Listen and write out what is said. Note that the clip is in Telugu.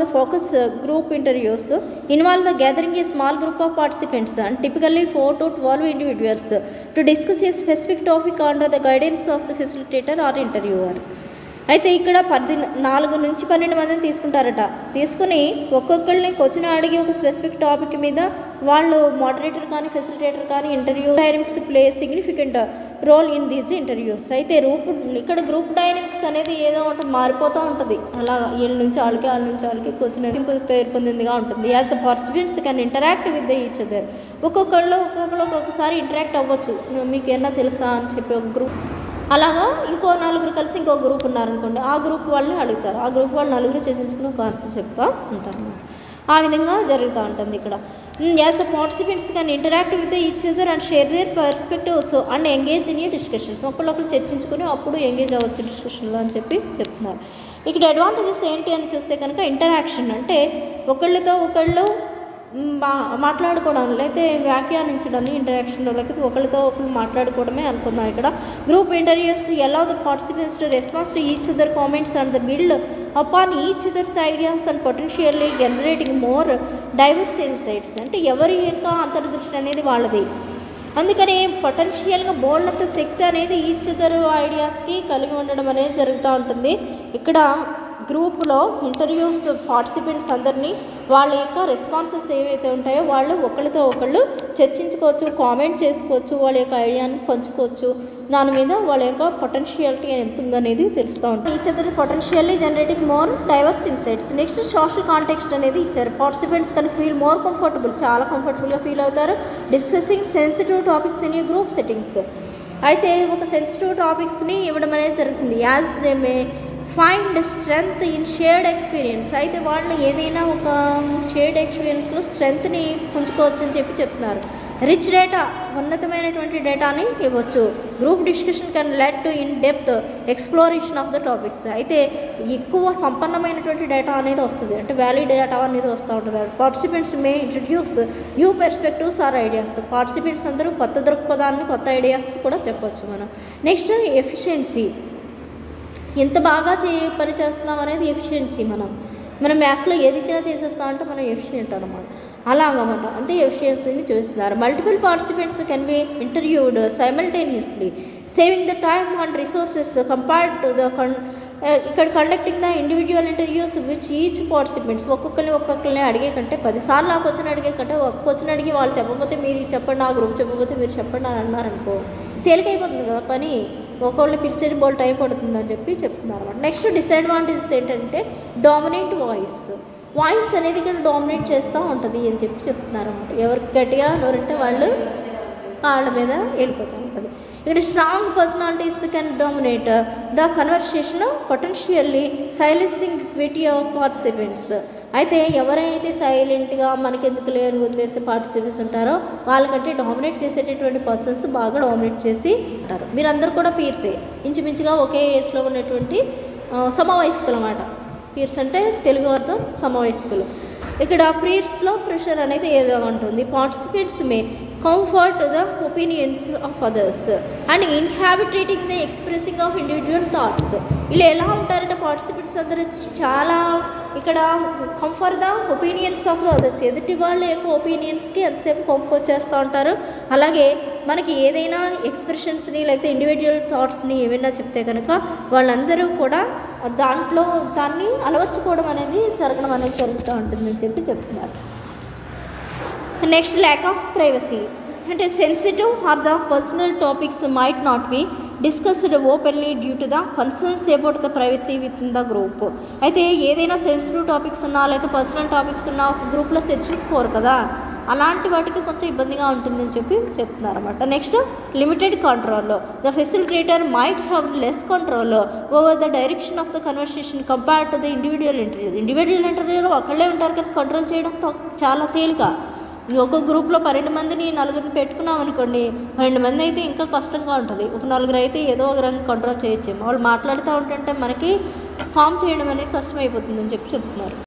the focus uh, group interviews uh, involve the gathering a small group of participants and typically 4 to 12 individuals uh, to discuss a specific topic under the guidance of the facilitator or interviewer. అయితే ఇక్కడ పది నాలుగు నుంచి పన్నెండు మందిని తీసుకుంటారట తీసుకుని ఒక్కొక్కరిని క్వశ్చన్ అడిగి ఒక స్పెసిఫిక్ టాపిక్ మీద వాళ్ళు మోడరేటర్ కానీ ఫెసిలిటేటర్ కానీ interview dynamics play significant role in these interviews అయితే రూప్ ఇక్కడ గ్రూప్ డైనమిక్స్ అనేది ఏదో ఒకటి మారిపోతూ ఉంటుంది అలా వీళ్ళ నుంచి వాళ్ళకి వాళ్ళ నుంచి వాళ్ళకి క్వశ్చన్ అనేది పేరు పొందిందిగా ఉంటుంది as the participants can interact with the each other ఒక్కొక్కళ్ళు ఒక్కొక్కళ్ళు ఒక్కొక్కసారి ఇంటరాక్ట్ అవ్వచ్చు మీకు ఏమన్నా తెలుసా అని చెప్పి ఒక గ్రూప్ అలాగా ఇంకో నలుగురు కలిసి ఇంకో గ్రూప్ ఉన్నారనుకోండి ఆ గ్రూప్ వాళ్ళని అడుగుతారు ఆ గ్రూప్ వాళ్ళు నలుగురు చర్చించుకుని ఒక ఆన్సర్ చెప్తా ఉంటారు అన్నమాట ఆ విధంగా జరుగుతూ ఉంటుంది ఇక్కడ as the participants can interact with each other and share their perspectives and engage in a discussions ఒకళ్ళొకరు చర్చించుకుని అప్పుడు ఎంగేజ్ అవ్వచ్చు డిస్కషన్లో అని చెప్పి చెప్తున్నారు ఇక్కడ అడ్వాంటేజెస్ ఏంటి అని చూస్తే కనుక ఇంటరాక్షన్ అంటే ఒకళ్ళతో ఒకళ్ళు మా మాట్లాడుకోవడం లేకపోతే వ్యాఖ్యానించడం ఇంటరాక్షన్ లేకపోతే ఒకరితో ఒకరు మాట్లాడుకోవడమే అనుకుందాం ఇక్కడ గ్రూప్ ఇంటర్వ్యూస్ ఎలా the participants to response to each other comments and the build upon each others ideas and potentially generating more diverse insights అంటే ఎవరి యొక్క అంతర్దృష్టి అనేది వాళ్ళది అందుకని పొటెన్షియల్గా బోల్డంత శక్తి అనేది ఈచ్ అదర్ ఐడియాస్కి కలిగి ఉండడం అనేది జరుగుతూ ఉంటుంది ఇక్కడ గ్రూప్లో ఇంటర్వ్యూస్ పార్టిసిపెంట్స్ అందరినీ వాళ్ళ యొక్క రెస్పాన్సెస్ ఏవైతే ఉంటాయో వాళ్ళు ఒకళ్ళతో ఒకళ్ళు చర్చించుకోవచ్చు కామెంట్ చేసుకోవచ్చు వాళ్ళ యొక్క ఐడియాని పంచుకోవచ్చు దాని మీద వాళ్ళ యొక్క పొటెన్షియాలిటీ ఎంత ఉందనేది తెలుస్తూ ఉంటుంది each other potentially generating more diverse insights next social context అనేది ఇచ్చారు పార్టిసిపెంట్స్ కానీ ఫీల్ మోర్ కంఫర్టబుల్ చాలా కంఫర్టబుల్గా ఫీల్ అవుతారు discussing sensitive topics in you group settings అయితే ఒక సెన్సిటివ్ టాపిక్స్ని ఇవ్వడం అనేది జరుగుతుంది as they may find strength in shared experience అయితే వాళ్ళు ఏదైనా ఒక షేర్డ్ ఎక్స్పీరియన్స్లో స్ట్రెంగ్త్ని పుంజుకోవచ్చు అని చెప్పి చెప్తున్నారు రిచ్ డేటా ఉన్నతమైనటువంటి డేటాని ఇవ్వచ్చు group discussion can let to in depth exploration of the topics అయితే ఎక్కువ సంపన్నమైనటువంటి డేటా అనేది వస్తుంది అంటే వ్యాలిడ్ డేటా అనేది వస్తూ ఉంటుంది participants may introduce new perspectives or ideas participants అందరూ కొత్త దృక్పథాన్ని కొత్త ఐడియాస్ కూడా చెప్పొచ్చు మనం నెక్స్ట్ ఎఫిషియన్సీ ఎంత బాగా చే పని చేస్తున్నాం అనేది ఎఫిషియన్సీ మనం మనం మ్యాథ్స్లో ఏది ఇచ్చినా చేసేస్తాం అంటే మనం ఎఫిషియెంట్ అనమాట అలాగమాట అంతే ఎఫిషియన్సీని చూస్తున్నారు multiple participants can be interviewed simultaneously saving the time and resources compared to the con ఇక్కడ conducting the individual interviews which each participants ఒక్కొక్కరిని ఒక్కొక్కరిని అడిగే కంటే పదిసార్లు నాకు వచ్చిన అడిగే కంటే ఒక క్వశ్చన్ అడిగి వాళ్ళు చెప్పకపోతే మీరు చెప్పండి ఆ గ్రూప్ చెప్పకపోతే మీరు చెప్పండి అని అన్నారనుకో తేలికైపోతుంది కదా పని ఒకళ్ళు పిలిచేది బోల్ టైం పడుతుంది అని చెప్పి చెప్తున్నారు అనమాట నెక్స్ట్ డిసడ్వాంటేజెస్ ఏంటంటే డామినేట్ వాయిస్ వాయిస్ అనేది ఇక్కడ డామినేట్ చేస్తూ ఉంటుంది అని చెప్పి చెప్తున్నారు అనమాట ఎవరికి గట్టిగా ఎవరంటే వాళ్ళు వాళ్ళ మీద వెళ్ళిపోతూ ఉంటుంది ఇక్కడ strong personalities can dominate the conversation potentially silencing quieter of participants అయితే ఎవరైతే సైలెంట్గా మనకెందుకు లేని వదిలేసే పార్టిసిపెంట్స్ ఉంటారో వాళ్ళకంటే డామినేట్ చేసేటటువంటి పర్సన్స్ బాగా డామినేట్ చేసి ఉంటారు మీరందరూ కూడా పీర్సే ఇంచుమించుగా ఒకే ఏజ్లో ఉన్నటువంటి ఆ, సమవయస్కులు అన్నమాట పీర్స్ అంటే తెలుగు అర్థం సమవయస్కులు ఇక్కడ పీర్స్లో ప్రెషర్ అనేది ఏదో ఉంటుంది participates may comfort the opinions of others and inhibiting the expressing of individual thoughts వీళ్ళు ఎలా ఉంటారంటే పార్టిసిపెంట్స్ అందరూ చాలా ఇక్కడ comfort the opinions of the others ఎదుటి వాళ్ళ యొక్క ఒపీనియన్స్కి ఎంతసేపు కంఫర్ట్ చేస్తూ ఉంటారు అలాగే మనకి ఏదైనా ఎక్స్ప్రెషన్స్ని లేకపోతే ఇండివిజువల్ థాట్స్ని ఏమైనా చెప్తే కనుక వాళ్ళందరూ కూడా దాంట్లో దాన్ని అలవర్చుకోవడం అనేది జరగడం అనేది జరుగుతూ ఉంటుందని చెప్పి చెప్తున్నారు నెక్స్ట్ ల్యాక్ ఆఫ్ ప్రైవసీ అంటే sensitive or the personal topics might not be discussed openly due to the concerns about the privacy with in the group అయితే ఏదైనా సెన్సిటివ్ టాపిక్స్ ఉన్నా లేకపోతే పర్సనల్ టాపిక్స్ ఉన్నా ఒక గ్రూప్లో చర్చించుకోరు కదా అలాంటి వాటికి కొంచెం ఇబ్బందిగా ఉంటుందని చెప్పి చెప్తున్నారు అనమాట next limited control the facilitator might have less control over the direction of the conversation compare to the individual interviews individual ఇంటర్వ్యూలో ఒకళ్ళే ఉంటారు కానీ కంట్రోల్ చేయడం తో- చాలా తేలిక ఒక గ్రూప్లో పన్నెండు మందిని నలుగురిని పెట్టుకున్నాం అనుకోండి పన్నెండు మంది అయితే ఇంకా కష్టంగా ఉంటుంది ఒక నలుగురు అయితే ఏదో ఒక రంగు కంట్రోల్ చేయొచ్చు వాళ్ళు మాట్లాడుతూ ఉంటుంటే మనకి ఫామ్ చేయడం అనేది కష్టమైపోతుందని చెప్పి చెప్తున్నారు